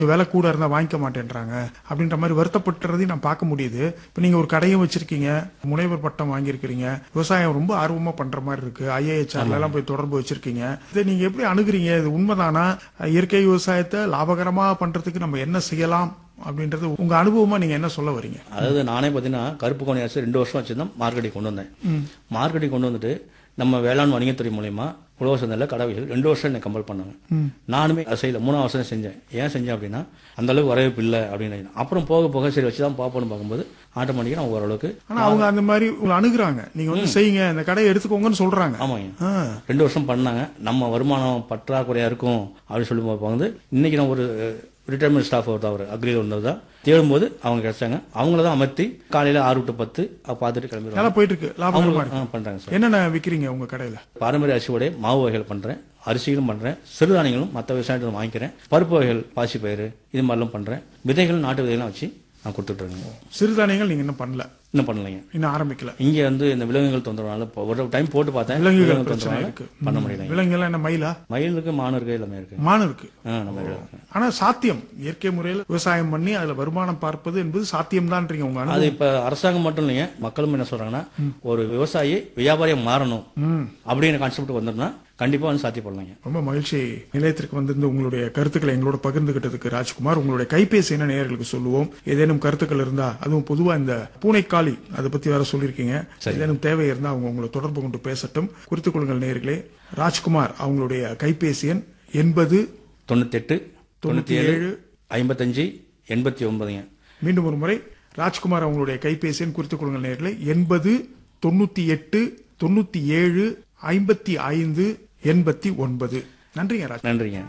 விலை கூட இருந்தா வாங்கிக்க மாட்டேன்றாங்க அப்படின்ற மாதிரி வருத்தப்பட்டுறதையும் நான் பார்க்க முடியுது இப்ப நீங்க ஒரு கடையும் வச்சிருக்கீங்க முனைவர் பட்டம் வாங்கியிருக்கிறீங்க விவசாயம் ரொம்ப ஆர்வமா பண்ற மாதிரி இருக்கு ஐஏஹெச்ஆர்ல எல்லாம் போய் தொடர்பு வச்சிருக்கீங்க இதை நீங்க எப்படி அணுகுறீங்க இது உண்மைதானா இயற்கை விவசாயத்தை லாபகரமா பண்றதுக்கு நம்ம என்ன செய்யலாம் அப்படின்றது உங்க அனுபவமா நீங்க என்ன சொல்ல வரீங்க அதாவது நானே பார்த்தீங்கன்னா கருப்பு கோணி அரிசி ரெண்டு வருஷம் வச்சிருந்தேன் மார்க்கெட்டிங் கொண்டு வந்தேன் மார்க்கெட்டிங் கொண்டு வந்துட்டு நம்ம வேளாண் வணிகத்துறை மூலயமா உழவர் சந்தையில் கடவைகள் ரெண்டு வருஷம் என்னை கம்பல் பண்ணாங்க நானுமே அதை செய்யல மூணாவது வருஷம் செஞ்சேன் ஏன் செஞ்சேன் அப்படின்னா அந்த அளவுக்கு வரவேற்பு இல்லை அப்படின்னு அப்புறம் போக போக சரி வச்சு தான் பார்ப்போம்னு பார்க்கும்போது ஆட்டோமேட்டிக்காக நான் ஓரளவுக்கு ஆனா அவங்க அந்த மாதிரி உங்களை அணுகுறாங்க நீங்க வந்து செய்யுங்க இந்த கடையை எடுத்துக்கோங்கன்னு சொல்றாங்க ஆமாங்க ஆ. ரெண்டு வருஷம் பண்ணாங்க நம்ம வருமானம் பற்றாக்குறையா இருக்கும் அப்படின்னு சொல்லி வந்து இன்னைக்கு நான் ஒரு ரிட்டையர்மெண்ட் ஸ்டாஃப் ஒருத்தர் அவர் அக்ரியில் வந்தது தான் தேடும்போது அவங்க கிடைச்சாங்க அவங்கள தான் அமர்த்தி காலையில ஆறு டு பத்து அஹ் பார்த்துட்டு கிளம்பிடுவாங்க நல்லா போயிட்டு இருக்கு லாபகரமா அவங்க இருக்கு ஆ, பண்றாங்க சார் என்னென்ன விக்கிறீங்க உங்க கடையில பாரம்பரிய அரிசியோட மாவு வகைகள் பண்றேன் அரிசிகளும் பண்றேன் சிறுதானியங்களும் மற்ற விவசாயத்தில் வாங்கிக்கிறேன் பருப்பு வகைகள் பாசி பயிறு இது மாதிரிலாம் பண்றேன் விதைகள் நாட்டு விதைகள்லாம் வச்சு நான் கொடுத்துட்டு இருக்கேங்க சிறுதானியங்கள் நீங்க இன்னும் பண்ணல இன்னும் பண்ணலைங்க இன்னும் ஆரம்பிக்கல இங்க வந்து இந்த விலங்குகள் தொந்தரவுனால இப்போ ஒரு டைம் போட்டு பார்த்தேன் விலங்குகள் விலங்குகள் பிரச்சனை தொந்தரவுனால இருக்கு பண்ண முடியல விலங்குகள் என்ன மயிலா மயில் இருக்கு மான் இருக்கு எல்லாமே இருக்கு மான் இருக்கு ஆ, நம்ம இருக்கு. ஆனா சாத்தியம் இயற்கை முறையில் விவசாயம் பண்ணி அதுல வருமானம் பார்ப்பது என்பது சாத்தியம் தான்றீங்க உங்க அனுபவம் அது இப்ப அரசாங்கம் மட்டும் இல்லைங்க மக்களும் என்ன சொல்றாங்கன்னா ஒரு விவசாயி வியாபாரியா மாறணும் அப்படின்னு கான்செப்ட் வந்துருந்தா கண்டிப்பா வந்து சாத்தியப்படலாங்க ரொம்ப மகிழ்ச்சி நிலையத்திற்கு வந்திருந்து உங்களுடைய கருத்துக்களை எங்களோட பகிர்ந்துகிட்டதுக்கு ராஜ்குமார் உங்களுடைய கைபேசி என்ன நேயர்களுக்கு சொல்லுவோம் ஏதேனும் கருத்துக்கள் இருந்தா அதுவும் பொதுவா இந்த பூனைக்காளி அதை பத்தி வேற சொல்லியிருக்கீங்க ஏதேனும் தேவை இருந்தா அவங்க உங்களை தொடர்பு கொண்டு பேசட்டும் குறித்துக் கொள்ளுங்கள் நேயர்களே ராஜ்குமார் அவங்களுடைய கைபேசி எண் எண்பது தொண்ணூத்தெட்டு தொண்ணூத்தி ஏழு ஏழு ஐம்பத்தஞ்சு எண்பத்தி ஒன்பதுங்க மீண்டும் ஒரு முறை ராஜ்குமார் அவங்களுடைய கைபேசி எண் குறித்துக் கொள்ளுங்கள் நேர்களே எண்பது தொண்ணூத்தி எட்டு தொண்ணூத்தி ஏழு ஐம்பத்தி ஐந்து எண்பத்தி ஒன்பது நன்றிங்க ராஜ் நன்றிங்க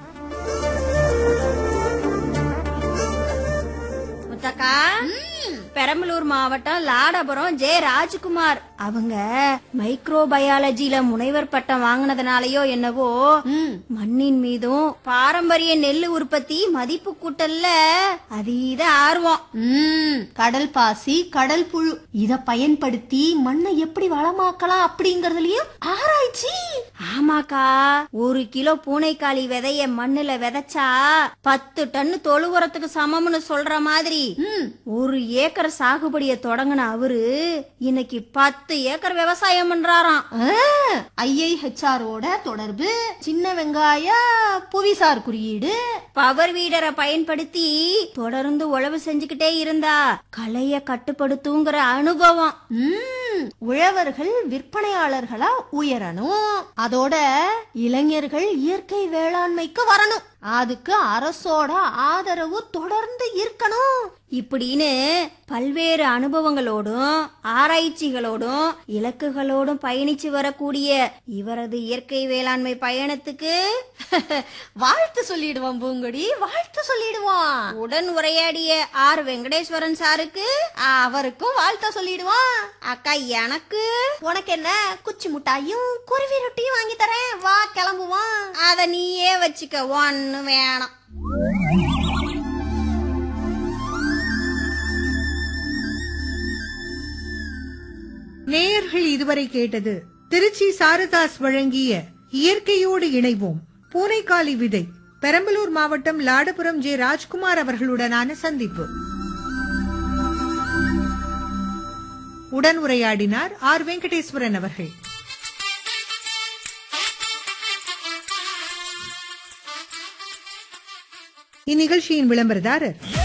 முத்தக்கா பெரம்பலூர் மாவட்டம் லாடபுரம் ஜே ராஜ்குமார் அவங்க மைக்ரோ பயாலஜில முனைவர் பட்டம் வாங்கினதுனாலயோ என்னவோ மண்ணின் மீதும் பாரம்பரிய நெல் உற்பத்தி மதிப்பு கூட்டல்ல அதீத ஆர்வம் ம் கடல் பாசி கடல் புழு இத பயன்படுத்தி மண்ணை எப்படி வளமாக்கலாம் அப்படிங்கறதுலயும் ஆராய்ச்சி ஆமாக்கா ஒரு கிலோ பூனைக்காளி விதைய மண்ணுல விதைச்சா பத்து டன் தொழு உரத்துக்கு சமம்னு சொல்ற மாதிரி ஒரு ஏக்கர் சாகுபடிய தொடங்கின அவரு இன்னைக்கு பத்து ஏக்கர் விவசாயம் பண்றாராம் ஐஐஹெச்ஆரோட தொடர்பு சின்ன வெங்காய புவிசார் குறியீடு பவர் வீடரை பயன்படுத்தி தொடர்ந்து உழவு செஞ்சுக்கிட்டே இருந்தா களைய கட்டுப்படுத்துங்கிற அனுபவம் ம், உழவர்கள் விற்பனையாளர்களா உயரணும் அதோட இளைஞர்கள் இயற்கை வேளாண்மைக்கு வரணும் அதுக்கு அரசோட ஆதரவு தொடர்ந்து இருக்கணும் இப்படின்னு பல்வேறு அனுபவங்களோடும் ஆராய்ச்சிகளோடும் இலக்குகளோடும் பயணிச்சு வரக்கூடிய இவரது இயற்கை வேளாண்மை பயணத்துக்கு வாழ்த்து சொல்லிடுவோம் பூங்கொடி வாழ்த்து சொல்லிடுவோம் உடன் உரையாடிய ஆர் வெங்கடேஸ்வரன் சாருக்கு அவருக்கும் வாழ்த்த சொல்லிடுவோம் அக்கா எனக்கு உனக்கு என்ன குச்சி முட்டாயும் குருவி ரொட்டியும் வாங்கி தரேன் வா கிளம்புவோம் அத நீயே வச்சுக்க ஒன்னு வேணாம் நேயர்கள் இதுவரை கேட்டது திருச்சி சாரதாஸ் வழங்கிய இயற்கையோடு இணைவோம் பூனைக்காலி விதை பெரம்பலூர் மாவட்டம் லாடபுரம் ஜே ராஜ்குமார் அவர்களுடனான சந்திப்பு உடன் உரையாடினார் ஆர் வெங்கடேஸ்வரன் அவர்கள் இந்நிகழ்ச்சியின் விளம்பரதாரர்